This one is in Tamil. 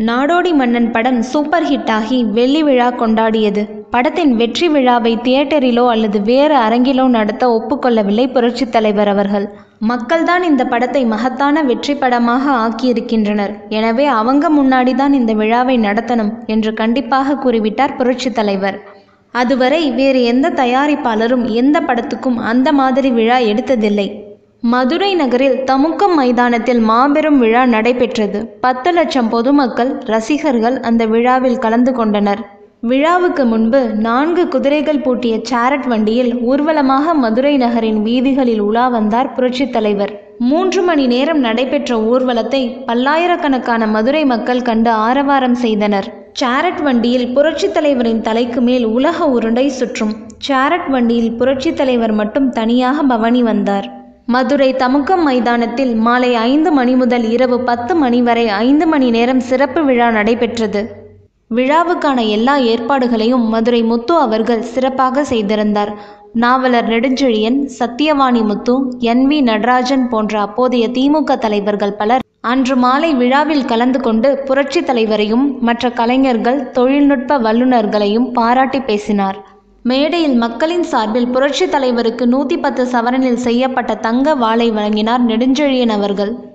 நாடோடி மன்னன் படம் சூப்பர் ஹிட் ஆகி வெள்ளி விழா கொண்டாடியது படத்தின் வெற்றி விழாவை தியேட்டரிலோ அல்லது வேறு அரங்கிலோ நடத்த ஒப்புக்கொள்ளவில்லை புரட்சித் தலைவர் அவர்கள் மக்கள்தான் இந்த படத்தை மகத்தான வெற்றி படமாக ஆக்கியிருக்கின்றனர் எனவே அவங்க முன்னாடி தான் இந்த விழாவை நடத்தணும் என்று கண்டிப்பாக கூறிவிட்டார் புரட்சித் தலைவர் அதுவரை வேறு எந்த தயாரிப்பாளரும் எந்த படத்துக்கும் அந்த மாதிரி விழா எடுத்ததில்லை மதுரை நகரில் தமுக்கம் மைதானத்தில் மாபெரும் விழா நடைபெற்றது பத்து லட்சம் பொதுமக்கள் ரசிகர்கள் அந்த விழாவில் கலந்து கொண்டனர் விழாவுக்கு முன்பு நான்கு குதிரைகள் பூட்டிய சேரட் வண்டியில் ஊர்வலமாக மதுரை நகரின் வீதிகளில் உலா வந்தார் புரட்சித் தலைவர் மூன்று மணி நேரம் நடைபெற்ற ஊர்வலத்தை பல்லாயிரக்கணக்கான மதுரை மக்கள் கண்டு ஆரவாரம் செய்தனர் சேரட் வண்டியில் புரட்சித் தலைவரின் தலைக்கு மேல் உலக உருண்டை சுற்றும் சேரட் வண்டியில் புரட்சித் தலைவர் மட்டும் தனியாக பவனி வந்தார் மதுரை தமுக்கம் மைதானத்தில் மாலை ஐந்து மணி முதல் இரவு பத்து மணி வரை ஐந்து மணி நேரம் சிறப்பு விழா நடைபெற்றது விழாவுக்கான எல்லா ஏற்பாடுகளையும் மதுரை முத்து அவர்கள் சிறப்பாக செய்திருந்தார் நாவலர் நெடுஞ்செழியன் சத்தியவாணி முத்து என் வி நடராஜன் போன்ற அப்போதைய திமுக தலைவர்கள் பலர் அன்று மாலை விழாவில் கலந்து கொண்டு புரட்சித் தலைவரையும் மற்ற கலைஞர்கள் தொழில்நுட்ப வல்லுநர்களையும் பாராட்டி பேசினார் மேடையில் மக்களின் சார்பில் புரட்சித் தலைவருக்கு நூற்றி பத்து சவரனில் செய்யப்பட்ட தங்க வாளை வழங்கினார் நெடுஞ்செழியன் அவர்கள்